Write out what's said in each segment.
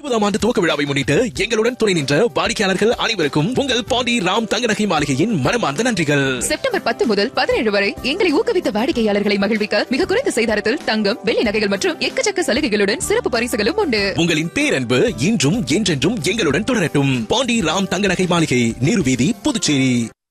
இருபதாம் ஆண்டு துவக்க விழாவை முன்னிட்டு எங்களுடன் துணை நின்ற வாடிக்கையாளர்கள் அனைவருக்கும் உங்கள் பாண்டி ராம் தங்க நகை மாளிகையின் மனமார்ந்த நன்றிகள் செப்டம்பர் பத்து முதல் பதினேழு வரை எங்களை ஊக்குவித்த வாடிக்கையாளர்களை மகிழ்விக்க மிக குறைந்த செய்தாரத்தில் தங்கம் வெள்ளி நகைகள் மற்றும் எக்கச்சக்க சலுகைகளுடன் சிறப்பு பரிசுகளும் உண்டு உங்களின் பேரன்பு இன்றும் என்றென்றும் எங்களுடன் தொடரட்டும் பாண்டி ராம் தங்க நகை மாளிகை நீர்வீதி புதுச்சேரி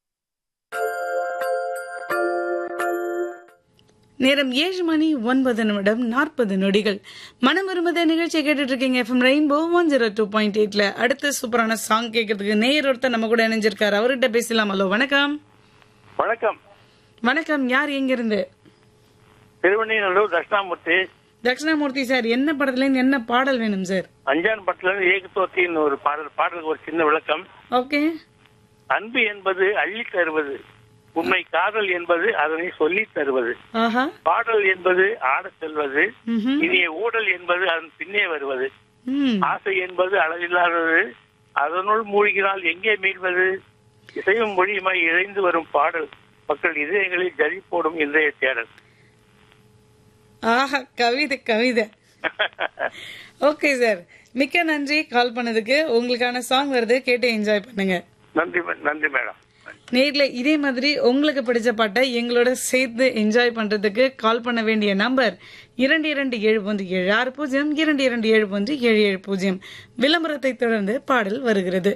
நேரம் ஏழு மணி ஒன்பது நிமிடம் நாற்பது நொடிகள் மனம் விரும்புத நிகழ்ச்சியை கேட்டுட்டு இருக்கீங்க FM rainbow one zero two point எயிட்ல அடுத்த சூப்பரான சாங் கேட்கறதுக்கு நேயர் ஒருத்தர் நம்ம கூட இணைஞ்சிருக்காரு அவர்கிட்ட பேசலாம் ஹலோ வணக்கம் வணக்கம் வணக்கம் யார் எங்க இருந்து திருவண்ணைநல்லூர் தட்சிணாமூர்த்தி தட்சிணாமூர்த்தி சார் என்ன படத்துல இருந்து என்ன பாடல் வேணும் சார் அஞ்சான் பட்டில இருந்து ஏகத்தோத்தின்னு ஒரு பாடல் பாடலுக்கு ஒரு சின்ன விளக்கம் ஓகே அன்பு என்பது அள்ளி தருவது உண்மை காதல் என்பது அதனை சொல்லி தருவது ஆஹா பாடல் என்பது ஆடச் செல்வது ம்ஹும். இனிய ஊடல் என்பது அதன் பின்னே வருவது ம் ஆசை என்பது அளவில்லாதது அதனுள் மூழ்கினால் எங்கே மீள்வது இசையும் மொழியுமாய் இழைந்து வரும் பாடல் மக்கள் இதயங்களில் ஜதி போடும் இன்றைய தேடல் ஆஹா கவிதை கவிதை ஓகே சார் மிக்க நன்றி கால் பண்ணதுக்கு உங்களுக்கான சாங் வருது கேட்டு என்ஜாய் பண்ணுங்க நன்றி மே- நன்றி மேடம் நேர்ல இதே மாதிரி உங்களுக்கு பிடிச்ச பாட்டை எங்களோட சேர்த்து என்ஜாய் பண்றதுக்கு கால் பண்ண வேண்டிய நம்பர் இரண்டு இரண்டு ஏழு ஒன்று ஏழு ஆறு பூஜ்ஜியம் இரண்டு இரண்டு ஏழு ஒன்று ஏழு ஏழு பூஜ்ஜியம் விளம்பரத்தை தொடர்ந்து பாடல் வருகிறது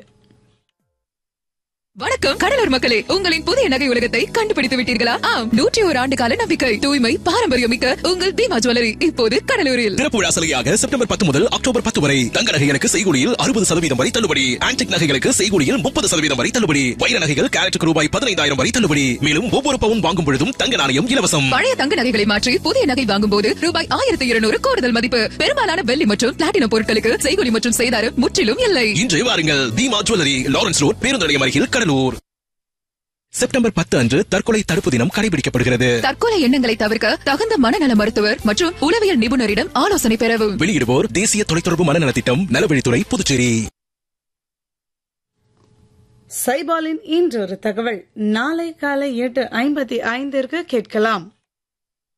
வணக்கம் கடலூர் மக்களே உங்களின் புதிய நகை உலகத்தை கண்டுபிடித்து விட்டீர்களா ஆம் நூற்றி ஒரு ஆண்டு கால நம்பிக்கை தூய்மை பாரம்பரியம் மிக்க உங்கள் பீமா ஜுவல்லரி இப்போது கடலூரில் திறப்பு விழா சலுகையாக செப்டம்பர் பத்து முதல் அக்டோபர் பத்து வரை தங்க நகைகளுக்கு செய்கூலியில் அறுபது சதவீதம் வரை தள்ளுபடி ஆன்டிக் நகைகளுக்கு செய்கூலியில் முப்பது சதவீதம் வரை தள்ளுபடி வைர நகைகள் கேரட்டுக்கு ரூபாய் பதினைந்தாயிரம் வரை தள்ளுபடி மேலும் ஒவ்வொரு பவுன் வாங்கும் பொழுதும் தங்க நாணயம் இலவசம் பழைய தங்க நகைகளை மாற்றி புதிய நகை வாங்கும் போது ரூபாய் ஆயிரத்தி இருநூறு கூடுதல் மதிப்பு பெரும்பாலான வெள்ளி மற்றும் பிளாட்டினம் பொருட்களுக்கு செய்கூலி மற்றும் செய்தாரம் முற்றிலும் இல்லை இன்றே வாருங்கள் தீமா ஜுவல்லரி லாரன்ஸ் ரோட் பேருந்து நிலையம் அருகில் கடலூர் செப்டம்பர் பத்து அன்று தற்கொலை தடுப்பு தினம் கடைபிடிக்கப்படுகிறது தற்கொலை எண்ணங்களை தவிர்க்க தகுந்த மனநல மருத்துவர் மற்றும் உளவியல் நிபுணரிடம் ஆலோசனை பெறவும் வெளியிடுவோர் தேசிய தொலைத்தொடர்பு மனநலத் திட்டம் நலவழித்துறை புதுச்சேரி சைபாலின் இன்றொரு தகவல் நாளை காலை எட்டு ஐம்பத்தி ஐந்திற்கு கேட்கலாம்